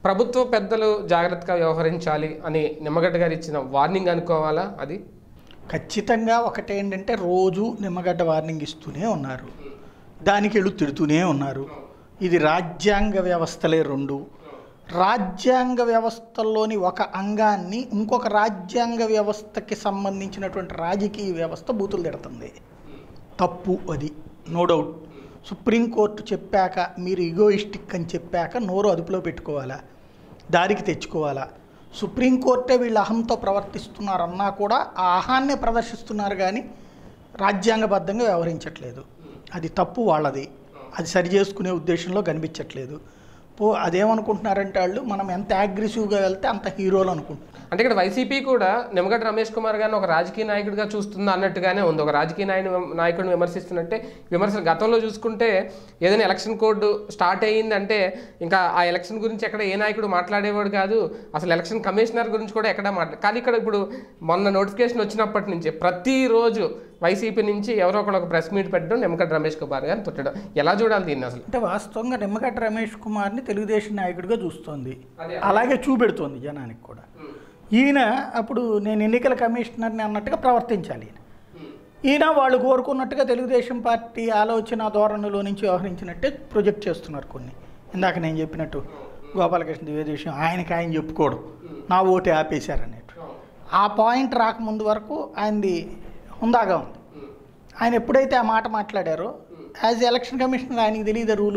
ప్రభుత్వ పెద్దలు జాగ్రత్తగా వ్యవహరించాలి అని నిమ్మగడ్డ గారు ఇచ్చిన వార్నింగ్ అనుకోవాలా అది ఖచ్చితంగా ఒకటేంటంటే రోజు నిమ్మగడ్డ వార్నింగ్ ఇస్తూనే ఉన్నారు దానికి వెళ్ళు తిడుతూనే ఉన్నారు ఇది రాజ్యాంగ వ్యవస్థలే రెండు రాజ్యాంగ వ్యవస్థల్లోని ఒక అంగాన్ని ఇంకొక రాజ్యాంగ వ్యవస్థకి సంబంధించినటువంటి రాజకీయ వ్యవస్థ బూతులు తిడుతుంది తప్పు అది నో డౌట్ సుప్రీంకోర్టు చెప్పాక మీరు ఈగోయిస్టిక్ అని చెప్పాక నోరు అదుపులో పెట్టుకోవాలా దారికి తెచ్చుకోవాలా సుప్రీంకోర్టే వీళ్ళు అహంతో ప్రవర్తిస్తున్నారన్నా కూడా ఆ అహాన్నే ప్రదర్శిస్తున్నారు కానీ రాజ్యాంగబద్ధంగా వ్యవహరించట్లేదు అది తప్పు వాళ్ళది అది సరి చేసుకునే ఉద్దేశంలో కనిపించట్లేదు పో అదేమనుకుంటున్నారంటే వాళ్ళు మనం ఎంత అగ్రెసివ్గా వెళ్తే అంత హీరోలు అనుకుంటున్నారు అంటే ఇక్కడ వైసీపీ కూడా నిమ్మగడ్డ రమేష్ కుమార్ గారిని ఒక రాజకీయ నాయకుడిగా చూస్తుందా అన్నట్టుగానే ఉంది ఒక రాజకీయ నాయకుడు నాయకుడిని విమర్శిస్తున్నట్టే విమర్శలు గతంలో చూసుకుంటే ఏదైనా ఎలక్షన్ కోడ్ స్టార్ట్ అయ్యిందంటే ఇంకా ఆ ఎలక్షన్ గురించి ఎక్కడ ఏ నాయకుడు మాట్లాడేవాడు కాదు అసలు ఎలక్షన్ కమిషనర్ గురించి కూడా ఎక్కడ మాట్లా కానీ ఇక్కడ ఇప్పుడు మొన్న నోటిఫికేషన్ వచ్చినప్పటి నుంచి ప్రతిరోజు వైసీపీ నుంచి ఎవరో ఒకరు ఒక ప్రెస్ మీట్ పెట్టడం నిమ్మగడ్డ రమేష్ కుమార్ గారిని తిట్టడం ఎలా చూడాలి దీన్ని అసలు అంటే వాస్తవంగా నిమ్మగడ్డ రమేష్ కుమార్ని తెలుగుదేశం నాయకుడిగా చూస్తోంది అదే. అలాగే చూపెడుతోంది జనానికి కూడా ఈయన అప్పుడు నేను ఎన్నికల కమిషనర్ని అన్నట్టుగా ప్రవర్తించాలి ఈయన ఈయన వాళ్ళు కోరుకున్నట్టుగా తెలుగుదేశం పార్టీ ఆలోచన ధోరణిలో నుంచి వ్యవహరించినట్టే ప్రొజెక్ట్ చేస్తున్నారు కొన్ని ఇందాక నేను చెప్పినట్టు గోపాలకృష్ణ ద్వివేది విషయం ఆయనకి ఆయన చెప్పుకోవడం నా ఓటే ఆపేశారనేట్టు ఆ పాయింట్ రాకముందు వరకు ఆయనది హుందాగా ఉంది ఆయన ఎప్పుడైతే ఆ మాట మాట్లాడారో యాజ్ ఎలక్షన్ కమిషనర్ ఆయనకి తెలియదు రూలు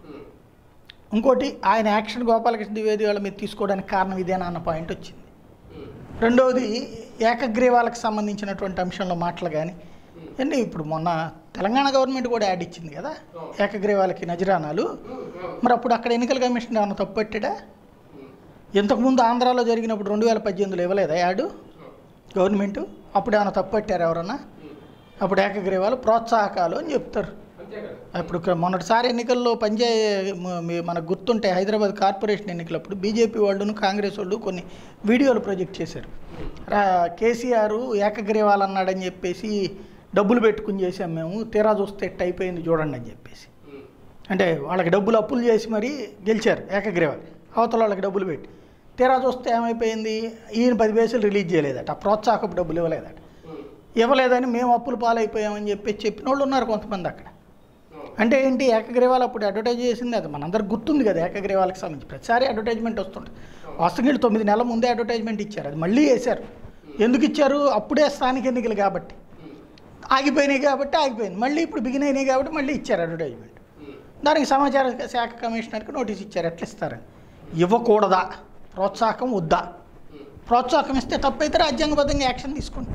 ఇంకోటి ఆయన యాక్షన్ గోపాలకృష్ణ ద్వివేది వాళ్ళ మీద తీసుకోవడానికి కారణం ఇదేనా అన్న పాయింట్ వచ్చింది రెండవది ఏకగ్రీవాలకు సంబంధించినటువంటి అంశంలో మాటలు కానీ అండి ఇప్పుడు మొన్న తెలంగాణ గవర్నమెంట్ కూడా యాడ్ ఇచ్చింది కదా ఏకగ్రీవాలకి నజరానాలు మరి అప్పుడు అక్కడ ఎన్నికల కమిషన్ ఏమైనా తప్పు పెట్టాడా ఇంతకుముందు ఆంధ్రాలో జరిగినప్పుడు రెండు వేల పద్దెనిమిదిలో ఇవ్వలేదా యాడు గవర్నమెంట్ అప్పుడు ఏమైనా తప్పు పెట్టారు ఎవరన్నా అప్పుడు ఏకగ్రీవాలు ప్రోత్సాహకాలు అని చెప్తారు అంతే కదా ఇప్పుడు ఇక్కడ మొన్నటిసారి ఎన్నికల్లో పనిచేయ మ- మీ- మనకు గుర్తుంటే హైదరాబాద్ కార్పొరేషన్ ఎన్నికలప్పుడు బీజేపీ వాళ్ళును కాంగ్రెస్ వాళ్ళు కొన్ని వీడియోలు ప్రొజెక్ట్ చేశారు రా కేసీఆర్ ఏకగ్రీవాలు అన్నాడని చెప్పేసి డబ్బులు పెట్టుకుని చేసాం మేము తీరా చూస్తే ఎట్ట అయిపోయింది చూడండి అని చెప్పేసి అంటే వాళ్ళకి డబ్బులు అప్పులు చేసి మరీ గెలిచారు ఏకగ్రీవాలు అవతల వాళ్ళకి డబ్బులు పెట్టి తీరా చూస్తే ఏమైపోయింది ఈయన పది పైసలు రిలీజ్ చేయలేదట ఆ ప్రోత్సాహకపు డబ్బులు ఇవ్వలేదట ఇవ్వలేదని మేము అప్పులు పాలైపోయామని చెప్పి చెప్పిన వాళ్ళు ఉన్నారు కొంతమంది అక్కడ అంటే ఏంటి ఏకగ్రీవాలు అప్పుడు అడ్వర్టైజ్ చేసింది అది మనందరికి గుర్తుంది కదా ఏకగ్రీవాలకు సంబంధించి ప్రతిసారి అడ్వర్టైజ్మెంట్ వస్తుంటుంది వాస్తవంగా వీళ్ళు తొమ్మిది నెలల ముందే అడ్వర్టైజ్మెంట్ ఇచ్చారు అది మళ్ళీ వేశారు ఎందుకు ఇచ్చారు అప్పుడే స్థానిక ఎన్నికలు కాబట్టి ఆగిపోయినాయి కాబట్టి ఆగిపోయింది మళ్ళీ ఇప్పుడు బిగిన్ అయినాయి కాబట్టి మళ్ళీ ఇచ్చారు అడ్వర్టైజ్మెంట్ దానికి సమాచార శాఖ కమిషనర్కి నోటీస్ ఇచ్చారు ఎట్లా ఇస్తారని ఇవ్వకూడదా ప్రోత్సాహం వద్దా ప్రోత్సాహం ఇస్తే తప్పైతే రాజ్యాంగబద్ధంగా యాక్షన్ తీసుకోండి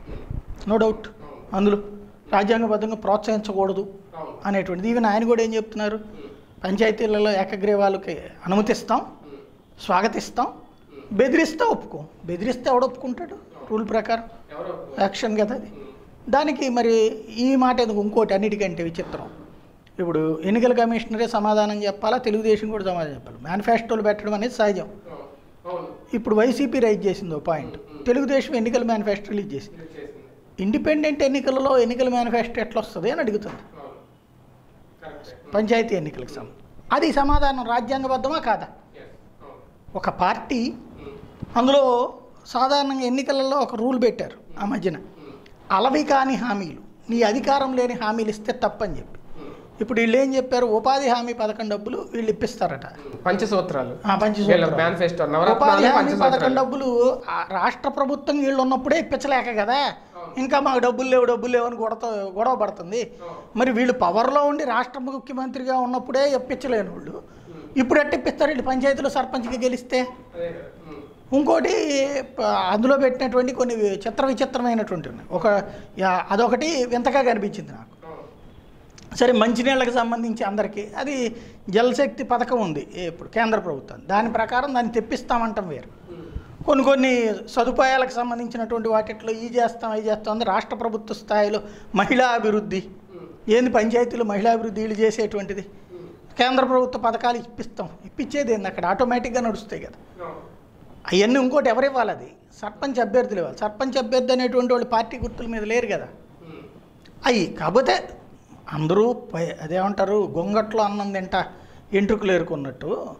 నో డౌట్ అందులో రాజ్యాంగబద్ధంగా ప్రోత్సహించకూడదు అనేటువంటిది ఈవెన్ ఆయన కూడా ఏం చెప్తున్నారు పంచాయతీలలో ఏకగ్రీవాలకి అనుమతిస్తాం స్వాగతిస్తాం బెదిరిస్తే ఒప్పుకో బెదిరిస్తే ఎవడు ఒప్పుకుంటాడు రూల్ ప్రకారం ఎవరో యాక్షన్ కదా అది దానికి మరి ఈ మాట ఎందుకు ఇంకోటి అన్నిటికంటే విచిత్రం ఇప్పుడు ఎన్నికల కమిషనరే సమాధానం చెప్పాలా తెలుగుదేశం కూడా సమాధానం చెప్పాలి మేనిఫెస్టోలు పెట్టడం అనేది సహజం అవును ఇప్పుడు వైసీపీ రైజ్ చేసింది ఓ పాయింట్ తెలుగుదేశం ఎన్నికల మేనిఫెస్టో రిలీజ్ చేసింది ఇది చేసింది ఇండిపెండెంట్ ఎన్నికలలో ఎన్నికల మేనిఫెస్టో ఎట్లా వస్తుంది అని అడుగుతుంది అవును కరెక్ట్ పంచాయతీ ఎన్నికలకు సంబంధించి అది సమాధానం రాజ్యాంగబద్ధమా కాదా ఎస్ అవును ఒక పార్టీ అందులో సాధారణంగా ఎన్నికలలో ఒక రూల్ పెట్టారు ఆ మధ్యన అలవి కాని హామీలు నీ అధికారం లేని హామీలు ఇస్తే తప్పని చెప్పి ఇప్పుడు వీళ్ళు ఏం చెప్పారు ఉపాధి హామీ పథకం డబ్బులు వీళ్ళు ఇప్పిస్తారట పంచసూత్రాలు ఆ పంచి వీళ్ళ మేనిఫెస్టో ఉపాధి నవరత్నాలు హామీ పథకం పంచసూత్రాలు డబ్బులు ఆ రాష్ట్ర ప్రభుత్వం వీళ్ళు ఉన్నప్పుడే ఇప్పించలేక కదా ఇంకా మాకు డబ్బులు లేవు డబ్బులు లేవు అని గొడవ గొడవ పడుతుంది మరి వీళ్ళు పవర్లో ఉండి రాష్ట్ర ముఖ్యమంత్రిగా ఉన్నప్పుడే ఇప్పించలేని వాళ్ళు ఇప్పుడు ఎట్ట ఇప్పిస్తారు వీళ్ళు పంచాయతీలో సర్పంచ్గా గెలిస్తే అదే కదా ఉమ్. ఇంకోటి ప- అందులో పెట్టినటువంటి కొన్ని చిత్ర విచిత్రమైనటువంటి ఉన్నాయి ఒక యా- అదొకటి వింతగా కనిపించింది నాకు అవును సరే మంచినీళ్ళకి సంబంధించి అందరికీ అది జలశక్తి పథకం ఉంది ఏ ఇప్పుడు కేంద్ర ప్రభుత్వం దాని ప్రకారం దాన్ని తెప్పిస్తామంటాం వేరు కొన్ని కొన్ని సదుపాయాలకు సంబంధించినటువంటి వాటిట్లో ఈ చేస్తాం అవి చేస్తాం అని రాష్ట్ర ప్రభుత్వ స్థాయిలో మహిళా అభివృద్ధి ఏంది పంచాయతీలో మహిళా అభివృద్ధి వీళ్ళు చేసేటువంటిది కేంద్ర ప్రభుత్వ పథకాలు ఇప్పిస్తాం ఇప్పించేది ఏంది అక్కడ ఆటోమేటిక్గా నడుస్తాయి కదా అవును అవన్నీ ఇంకోటి ఎవరు ఇవ్వాలి అది సర్పంచ్ అభ్యర్థులు ఇవ్వాలి సర్పంచ్ అభ్యర్థి అనేటువంటి వాళ్ళు పార్టీ గుర్తుల మీద లేరు కదా ఉమ్. అయ్యి కాకపోతే అందరూ పై అదేమంటారు గొంగట్లో అన్నం తింట ఎంట్రుకలు ఏరుకున్నట్టు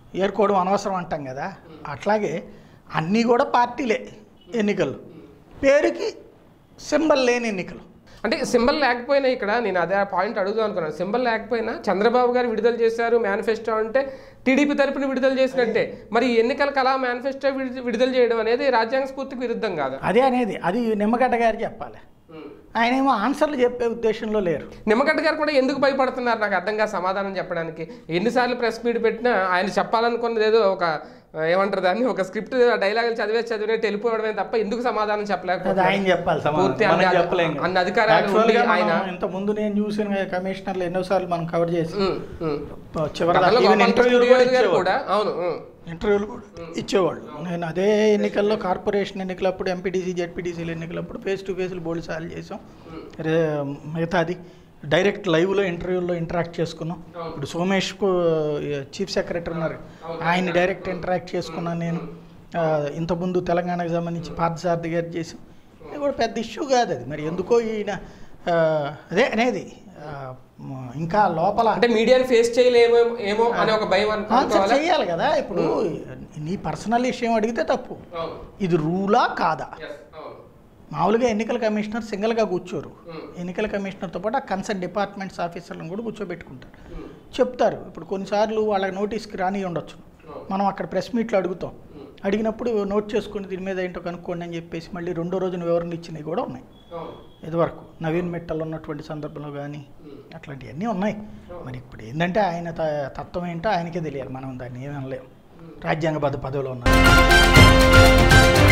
ఏరుకోవడం అనవసరం అంటాం కదా అట్లాగే అన్నీ కూడా పార్టీలే ఎన్నికలు పేరుకి సింబల్ లేని ఎన్నికలు అంటే సింబల్ లేకపోయినా ఇక్కడ నేను అదే పాయింట్ అడుగుదాం అనుకున్నాను సింబల్ లేకపోయినా చంద్రబాబు గారు విడుదల చేశారు మేనిఫెస్టో అంటే టీడీపీ తరపున విడుదల చేసినట్టే మరి ఈ ఎన్నికలకు అలా మేనిఫెస్టో విడుదల చేయడం అనేది రాజ్యాంగ స్ఫూర్తికి విరుద్ధం కాదా అదే అనేది అది నిమ్మగడ్డ గారు చెప్పాలి ఆయన ఏమో ఆన్సర్లు చెప్పే ఉద్దేశంలో లేరు నిమ్మగడ్డ గారు కూడా ఎందుకు భయపడుతున్నారు నాకు అర్థం కాదు సమాధానం చెప్పడానికి ఎన్నిసార్లు ప్రెస్ మీట్ పెట్టినా ఆయన చెప్పాలనుకున్నది ఏదో ఒక ఆ, ఏమంటారు దాన్ని ఒక స్క్రిప్ట్ డైలాగులు చదివే చదివినట్టు వెళ్ళిపోవడమే తప్ప ఎందుకు సమాధానం అది చెప్పలేకపోతే ఆయన చెప్పాలి పూర్తి సమాధానం. మనం అన్ని- చెప్పలేం కదా. అన్ని అధికారాలు Actually గా ఉండి మనం ఆయన- ఇంత ముందు నేను చూసిన కమిషనర్లు ఎన్నోసార్లు మనం కవర్ చేసి ఉమ్, ఉమ్. చివరి గతంలో ఈవెన్ గోపాలకృష్ణ ఇంటర్వ్యూలు కూడా గారు ఇచ్చేవాళ్ళు. కూడా అవును ఉమ్. ఇంటర్వ్యూలు కూడా ఇచ్చేవాళ్ళు నేను అదే ఎన్నికల్లో కార్పొరేషన్ ఎన్నికలప్పుడు ఎంపీటీసీ జెడ్పీటీసీలు ఎన్నికలప్పుడు ఫేస్ టు ఫేస్లు బోల్డ్ సార్లు చేసాం రే మిగతాది డైరెక్ట్ లైవ్లో ఇంటర్వ్యూల్లో ఇంటరాక్ట్ చేసుకున్నాం ఇప్పుడు సోమేష్ చీఫ్ సెక్రటరీ ఉన్నారు ఆయన డైరెక్ట్ ఇంటరాక్ట్ చేసుకున్నాను నేను ఆ, ఇంతకుముందు తెలంగాణకు సంబంధించి పార్థసారథి గారు చేసాం ఇది కూడా పెద్ద ఇష్యూ కాదు అది మరి ఎందుకో ఈయన ఆ, అదే అనేది ఆ, మ- ఇంకా లోపల అంటే మీడియాని ఫేస్ చేయలేమో ఏమో అనే ఒక భయం ఆన్సర్ అనుకోవాలా చేయాలి కదా ఇప్పుడు నీ పర్సనల్ విషయం అడిగితే తప్పు అవును. ఇది రూలా కాదా Yes, అవును. మామూలుగా ఎన్నికల కమిషనర్ సింగిల్గా కూర్చోరు Hmm. ఎన్నికల కమిషనర్తో పాటు ఆ కన్సర్న్ డిపార్ట్మెంట్స్ ఆఫీసర్లను కూడా కూర్చోబెట్టుకుంటారు Hmm. చెప్తారు ఇప్పుడు కొన్నిసార్లు వాళ్ళకి నోటీస్కి రాని ఉండొచ్చు మనం అక్కడ ప్రెస్ మీట్లో అడుగుతాం అడిగినప్పుడు నోట్ చేసుకుని దీని మీద ఏంటో కనుక్కోండి అని చెప్పేసి మళ్ళీ రెండో రోజున వివరణ ఇచ్చినవి కూడా ఉన్నాయి అవును. ఇదివరకు నవీన్ మిట్టల్ ఉన్నటువంటి సందర్భంలో కానీ అట్లాంటివన్నీ ఉన్నాయి మరి ఇప్పుడు ఏంటంటే ఆయన త- తత్వం ఏంటో ఆయనకే తెలియాలి మనం దాన్ని ఏమీ అనలేము రాజ్యాంగబద్ధ పదవిలో ఉన్నారు